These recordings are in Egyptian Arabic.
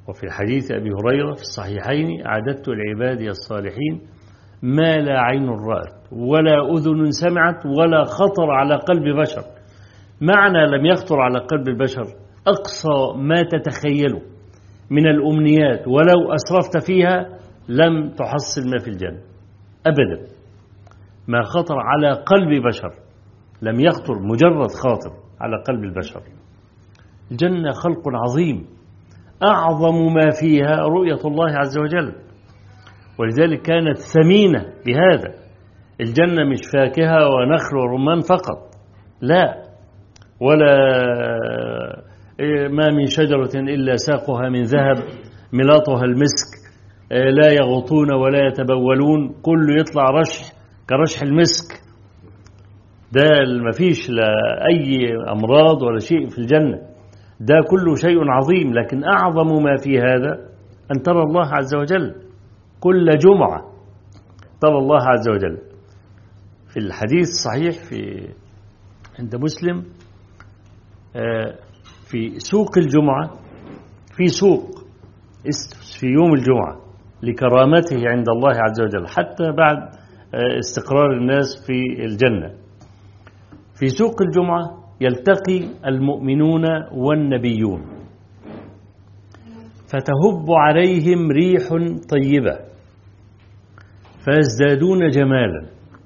وفي حديث أبي هريرة في الصحيحين أعددت لعبادي الصالحين ما لا عين رأت ولا أذن سمعت ولا خطر على قلب بشر معنى لم يخطر على قلب البشر أقصى ما تتخيله من الأمنيات ولو أسرفت فيها لم تحصل ما في الجنة أبدا ما خطر على قلب بشر لم يخطر مجرد خاطر على قلب البشر الجنة خلق عظيم أعظم ما فيها رؤية الله عز وجل ولذلك كانت ثمينة بهذا الجنة مش فاكهة ونخل ورمان فقط لا ولا ما من شجرة إلا ساقها من ذهب ملاطها المسك لا يغطون ولا يتبولون كله يطلع رشح كرشح المسك ده ما فيش لا أي أمراض ولا شيء في الجنة ده كله شيء عظيم لكن أعظم ما في هذا أن ترى الله عز وجل كل جمعة ترى الله عز وجل في الحديث الصحيح في عند مسلم في سوق الجمعة في سوق في يوم الجمعة لكرامته عند الله عز وجل حتى بعد استقرار الناس في الجنة في سوق الجمعة يلتقي المؤمنون والنبيون فتهب عليهم ريح طيبة فيزدادون جمالا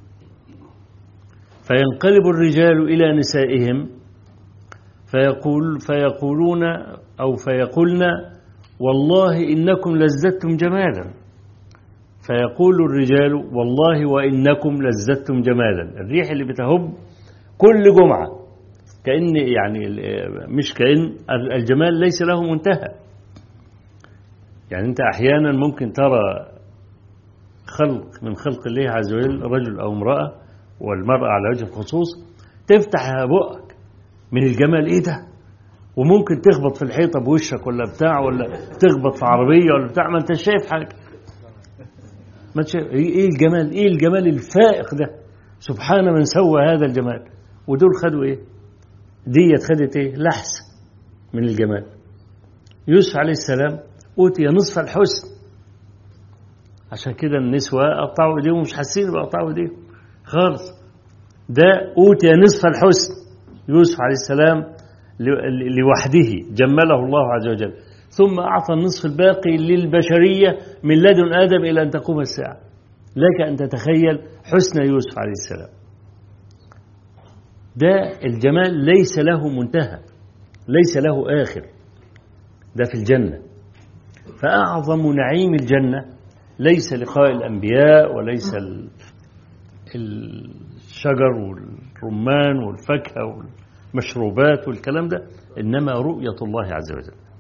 فينقلب الرجال إلى نسائهم فيقول فيقولون أو فيقولن والله إنكم لازددتم جمالا فيقول الرجال والله وإنكم لازددتم جمالا الريح اللي بتهب كل جمعة كأن يعني مش كأن الجمال ليس له منتهى يعني أنت أحيانا ممكن ترى خلق من خلق الله عز وجل رجل أو امرأة والمرأة على وجه الخصوص تفتح بقك من الجمال إيه ده وممكن تخبط في الحيطة بوشك ولا بتاع ولا تخبط في عربية ولا بتاع ما انت شايف حاجة ما شايف ايه الجمال ايه الجمال الفائق ده سبحان من سوى هذا الجمال ودول خدوا ايه ديت خدت ايه لحسة من الجمال يوسف عليه السلام أوتي نصف الحسن عشان كده النسوة قطعوا ايديهم مش حاسين بقطعوا ايديهم خالص ده أوتي نصف الحسن يوسف عليه السلام لوحده جمله الله عز وجل ثم أعطى النصف الباقي للبشرية من لدن آدم إلى أن تقوم الساعة لك أن تتخيل حسن يوسف عليه السلام ده الجمال ليس له منتهى ليس له آخر ده في الجنة فأعظم نعيم الجنة ليس لقاء الأنبياء وليس الشجر والرمان والفاكهة والمشروبات والكلام ده إنما رؤية الله عز وجل